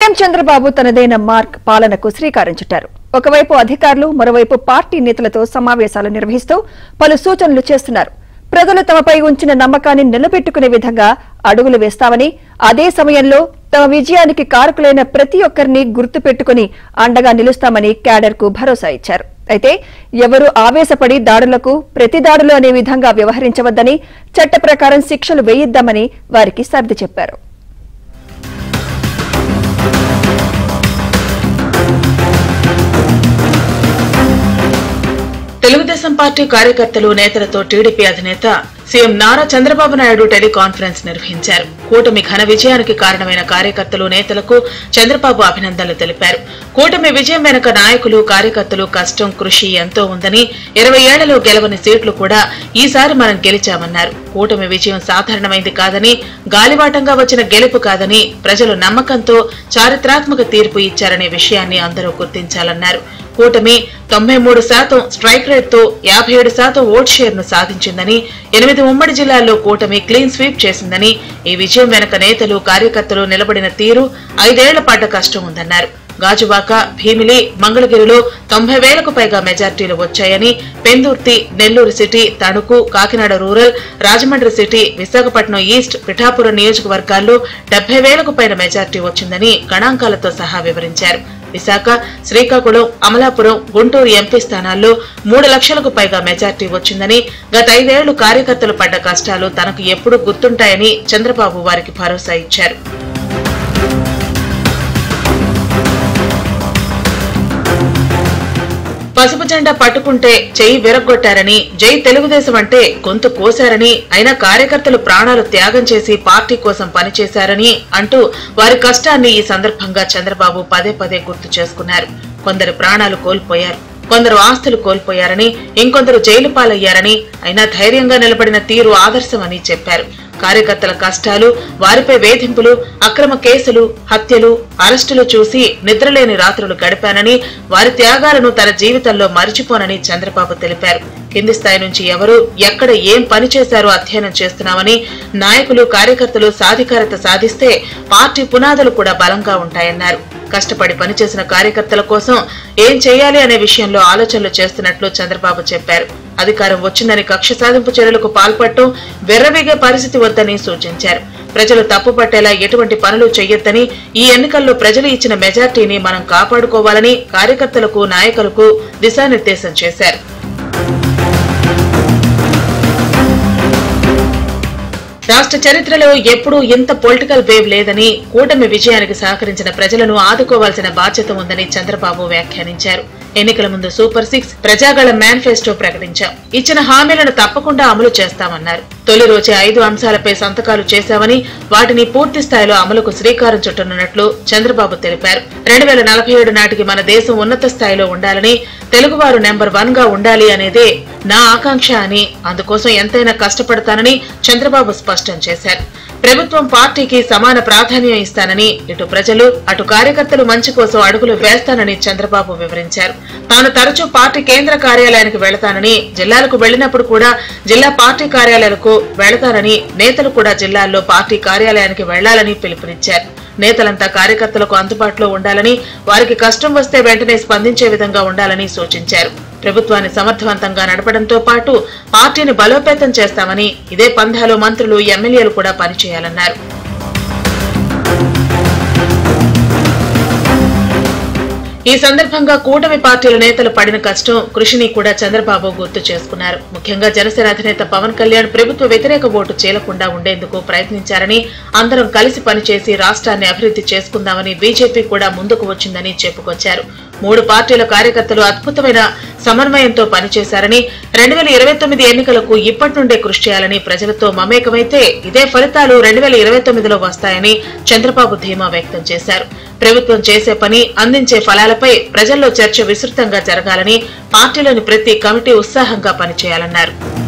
CM Chandrababu తనదైన mark పాలనకు శ్రీకారం చుట్టారు ఒకవైపు అధికారులు మరోవైపు పార్టీ నేతలతో సమావేశాలు నిర్వహిస్తూ పలు సూచనలు చేస్తున్నారు ప్రజలు తమపై ఉంచిన నమ్మకాన్ని నిలబెట్టుకునే విధంగా అడుగులు వేస్తామని అదే సమయంలో తమ విజయానికి కారకులైన ప్రతి ఒక్కరిని గుర్తుపెట్టుకుని అండగా నిలుస్తామని క్యాడర్ కు భరోసా ఇచ్చారు అయితే ఎవరు ఆవేశపడి దాడులకు ప్రతి దాడులు అనే విధంగా వ్యవహరించవద్దని చట్ట ప్రకారం శిక్షలు వేయిద్దామని వారికి సర్ది చెప్పారు తెలుగుదేశం పార్టీ కార్యకర్తలు నేతలతో టీడీపీ అధినేత సీఎం నారా చంద్రబాబు నాయుడు టెలికాన్ఫరెన్స్ నిర్వహించారు కూటమి ఘన విజయానికి కారణమైన కార్యకర్తలు నేతలకు చంద్రబాబు అభినందనలు తెలిపారు కూటమి విజయం వెనుక నాయకులు కార్యకర్తలు కష్టం కృషి ఎంతో ఉందని ఇరవై ఏళ్లలో గెలవని సీట్లు కూడా ఈసారి మనం గెలిచామన్నారు కూటమి విజయం సాధారణమైంది కాదని గాలివాటంగా వచ్చిన గెలుపు కాదని ప్రజలు నమ్మకంతో చారిత్రాత్మక తీర్పు ఇచ్చారనే విషయాన్ని అందరూ గుర్తించాలన్నారు కూటమి తొంభై మూడు శాతం స్ట్రైక్ రేట్ తో యాభై ఏడు శాతం ఓట్ షేర్ ను సాధించిందని ఎనిమిది ఉమ్మడి జిల్లాల్లో కూటమి క్లీన్ స్వీప్ చేసిందని ఈ విజయం వెనక నేతలు కార్యకర్తలు నిలబడిన తీరు ఐదేళ్ల పడ్డ కష్టం ఉందన్నారు గాజువాక భీమిలి మంగళగిరిలో తొంభై వేలకు పైగా మెజార్టీలు వచ్చాయని Pendurthi Nellore city Tanuku Kakinada rural Rajahmundry city Visakhapatnam east Pithapuram నియోజకవర్గాల్లో డెబ్బై వేలకు పైన మెజార్టీ వచ్చిందని గణాంకాలతో సహా వివరించారు విశాఖ శ్రీకాకుళం అమలాపురం గుంటూరు ఎంపీ స్థానాల్లో మూడు లక్షలకు పైగా మెజార్టీ వచ్చిందని గత ఐదేళ్లు కార్యకర్తలు పడ్డ కష్టాలు తనకు ఎప్పుడూ గుర్తుంటాయని చంద్రబాబు వారికి భరోసా ఇచ్చారు పసుపు జెండా పట్టుకుంటే చెయ్యి విరగ్గొట్టారని జై తెలుగుదేశం అంటే గొంతు కోశారని అయినా కార్యకర్తలు ప్రాణాలు త్యాగం చేసి పార్టీ కోసం పనిచేశారని అంటూ వారి కష్టాన్ని ఈ సందర్భంగా చంద్రబాబు పదే పదే గుర్తు చేసుకున్నారు కొందరు ప్రాణాలు కోల్పోయారు కొందరు ఆస్తులు కోల్పోయారని ఇంకొందరు జైలు పాలయ్యారని అయినా ధైర్యంగా నిలబడిన తీరు ఆదర్శమని చెప్పారు కార్యకర్తల కష్టాలు వారిపై వేధింపులు అక్రమ కేసులు హత్యలు అరెస్టులు చూసి నిద్రలేని రాత్రులు గడిపానని వారి త్యాగాలను తన జీవితంలో మరిచిపోనని చంద్రబాబు తెలిపారు కింది స్థాయి నుంచి ఎవరు ఎక్కడ ఏం పని చేశారో అధ్యయనం చేస్తున్నామని నాయకులు కార్యకర్తలు సాధికారత సాధిస్తే పార్టీ పునాదులు కూడా బలంగా ఉంటాయన్నారు కష్టపడి పనిచేసిన కార్యకర్తల కోసం ఏం చేయాలి అనే విషయంలో ఆలోచనలు చేస్తున్నట్లు చంద్రబాబు చెప్పారు అధికారం వచ్చిందని కక్ష సాధింపు చర్యలకు పాల్పడటం వెర్రవీగే పరిస్థితి వద్దని సూచించారు ప్రజలు తప్పుపట్టేలా ఎటువంటి పనులు చేయొద్దని ఈ ఎన్నికల్లో ప్రజలు ఇచ్చిన మెజార్టీని మనం కాపాడుకోవాలని కార్యకర్తలకు నాయకులకు దిశానిర్దేశం చేశారు రాష్ట్ర చరిత్రలో ఎప్పుడూ ఇంత పొలిటికల్ వేవ్ లేదని కూటమి విజయానికి సహకరించిన ప్రజలను ఆదుకోవాల్సిన బాధ్యత ఉందని చంద్రబాబు వ్యాఖ్యానించారు ఎన్నికల ముందు సూపర్ సిక్స్ ప్రజాగళ మేనిఫెస్టో ప్రకటించాం ఇచ్చిన హామీలను తప్పకుండా అమలు చేస్తామన్నారు తొలి రోజే ఐదు అంశాలపై సంతకాలు చేశామని వాటిని పూర్తి స్థాయిలో అమలుకు శ్రీకారం చుట్టనున్నట్లు చంద్రబాబు తెలిపారు రెండు వేల నలభై ఏడు నాటికి మన దేశం ఉన్నత స్థాయిలో ఉండాలని తెలుగువారు నెంబర్ వన్ గా ఉండాలి అనేదే నా ఆకాంక్ష అని అందుకోసం ఎంతైనా కష్టపడతానని చంద్రబాబు స్పష్టం చేశారు ప్రభుత్వం పార్టీకి సమాన ప్రాధాన్యం ఇస్తానని ఇటు ప్రజలు అటు కార్యకర్తలు మంచి కోసం అడుగులు వేస్తానని చంద్రబాబు వివరించారు తాను తరచూ పార్టీ కేంద్ర కార్యాలయానికి వెళతానని జిల్లాలకు వెళ్లినప్పుడు కూడా జిల్లా పార్టీ కార్యాలయాలకు వెళతానని నేతలు కూడా జిల్లాల్లో పార్టీ కార్యాలయానికి వెళ్లాలని పిలుపునిచ్చారు నేతలంతా కార్యకర్తలకు అందుబాటులో ఉండాలని వారికి కష్టం వస్తే వెంటనే స్పందించే విధంగా ఉండాలని సూచించారు ప్రభుత్వాన్ని సమర్థవంతంగా నడపడంతో పాటు పార్టీని బలోపేతం చేస్తామని ఇదే పంధాలో మంత్రులు ఎమ్మెల్యేలు కూడా పనిచేయాలన్నారు ఈ సందర్భంగా కూటమి పార్టీల నేతలు పడిన కష్టం కృషిని కూడా చంద్రబాబు గుర్తు చేసుకున్నారు ముఖ్యంగా జనసేన అధినేత పవన్ కళ్యాణ్ ప్రభుత్వ వ్యతిరేక ఓటు చేయకుండా ఉండేందుకు ప్రయత్నించారని అందరం కలిసి పనిచేసి రాష్ట్రాన్ని అభివృద్ధి చేసుకుందామని బీజేపీ కూడా ముందుకు వచ్చిందని చెప్పుకొచ్చారు మూడు పార్టీల కార్యకర్తలు అద్భుతమైన సమన్వయంతో పనిచేశారని రెండు వేల ఇరవై తొమ్మిది ఎన్నికలకు ఇప్పటి నుండే కృషి చేయాలని ప్రజలతో మమేకమైతే ఇదే ఫలితాలు రెండు వేల ఇరవై తొమ్మిదిలో వస్తాయని చంద్రబాబు ధీమా వ్యక్తం చేశారు ప్రభుత్వం చేసే పని అందించే ఫలాలపై ప్రజల్లో చర్చ విస్తృతంగా జరగాలని పార్టీలోని ప్రతి కమిటీ ఉత్సాహంగా పనిచేయాలన్నారు